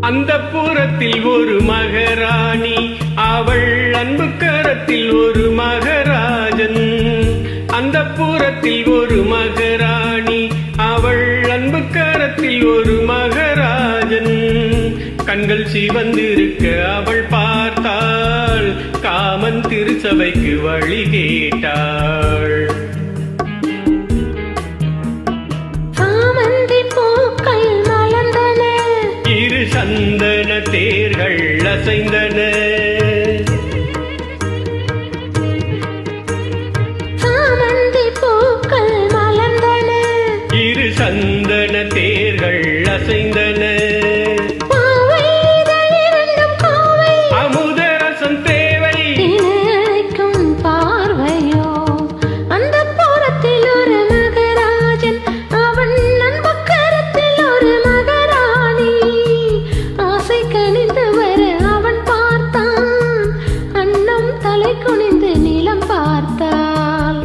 அந்த புறத்தில் ஒரு மகராணி அவள் அன்பு கரத்தில் ஒரு மகராஜன் அந்த புறத்தில் ஒரு மகராணி அவள் அன்பு கரத்தில் ஒரு மகராஜன் கண்கள் சிவந்திருக்க அவள் பார்த்தாள் காமன் திருச்சபைக்கு வழி கேட்டாள் சாமந்தி பூக்கள் மலர்ந்தன இரு சந்தன தேர்கள் அசைந்தன சாமந்தி பூக்கள் மலர்ந்தன இரு சந்தன தேர்கள் அசைந்தன பாவை இதழிரண்டும் கோவை அமுதரசம் தேவை நினைக்கும் பார்வையோ அந்த புறத்தில் ஒரு மகராஜன் அவன் அன்பு கரத்தில் ஒரு மகராணி ஆசை கணிந்து வர அவன் பார்த்தான் அன்னம் தலை குனிந்து நிலம் பார்த்தாள்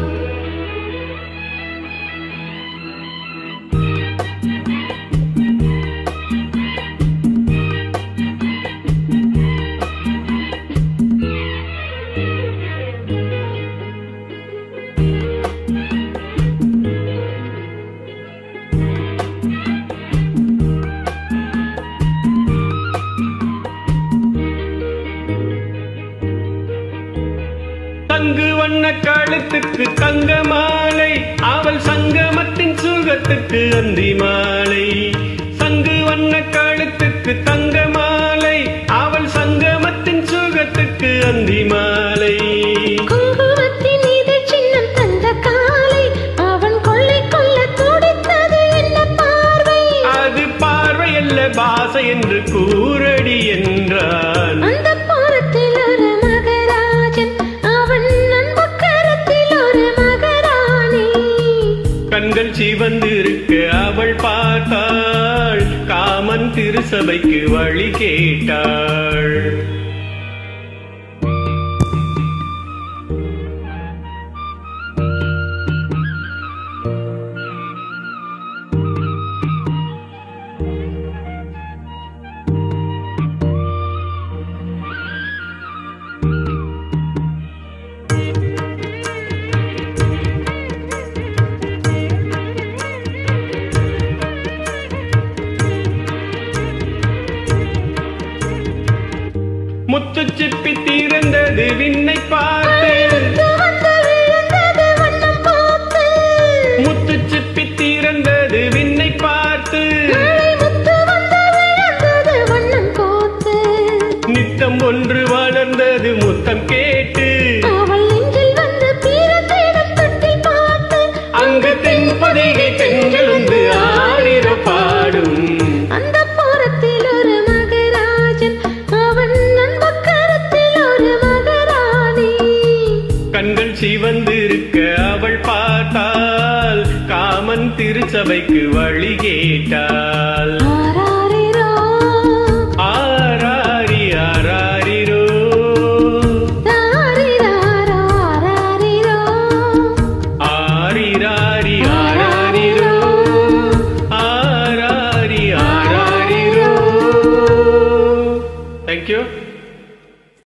தங்கு வண்ண கழுத்துக்கு தங்க மாலை அவள் சங்கமத்தின் சுகத்துக்கு அந்தி மாலை சங்கு வண்ண கழுத்துக்கு தங்க மாலை அவள் சங்கமத்தின் சுகத்துக்கு அந்தி மாலை குங்குமத்தின் இதழ் சின்னம் தந்த காலை அவன் கொள்ளை கொள்ள துடித்தது என்ன பார்வை அது பார்வையல்ல பாசை என்று கூறடி என்றான் அந்த புறத்தில் ஒரு மகராஜன் அவன் அன்பு கரத்தில் ஒரு மகராணி கண்கள் சிவந்திருக்க அவள் பார்த்தாள் காமன் திருசபைக்கு வழி கேட்டாள் முத்து சிப்பி திறந்தது விண்ணை பார்த்து முத்து வந்து விழுந்தது வண்ணம் பார்த்து முத்து சிப்பி திறந்தது விண்ணை பார்த்து மழை முத்து வந்து விழுந்தது வண்ணம் கோத்து நித்தம் ஒன்று வளர்ந்தது முத்தம் கேட்டு அவள் நெஞ்சில் வந்து பீரத்திடம் தொட்டி பார்த்து அங்கு தென்பதிகை பெண்களுந்து ஆடிர பாடும் அந்த புறத்தில் ஒரு மகராஜன் அவன் அன்பு கரத்தில் ஒரு மகராணி கண்கள் சிவந்திருக்க அவள் பார்த்தால் காமன் திருச்சபைக்கு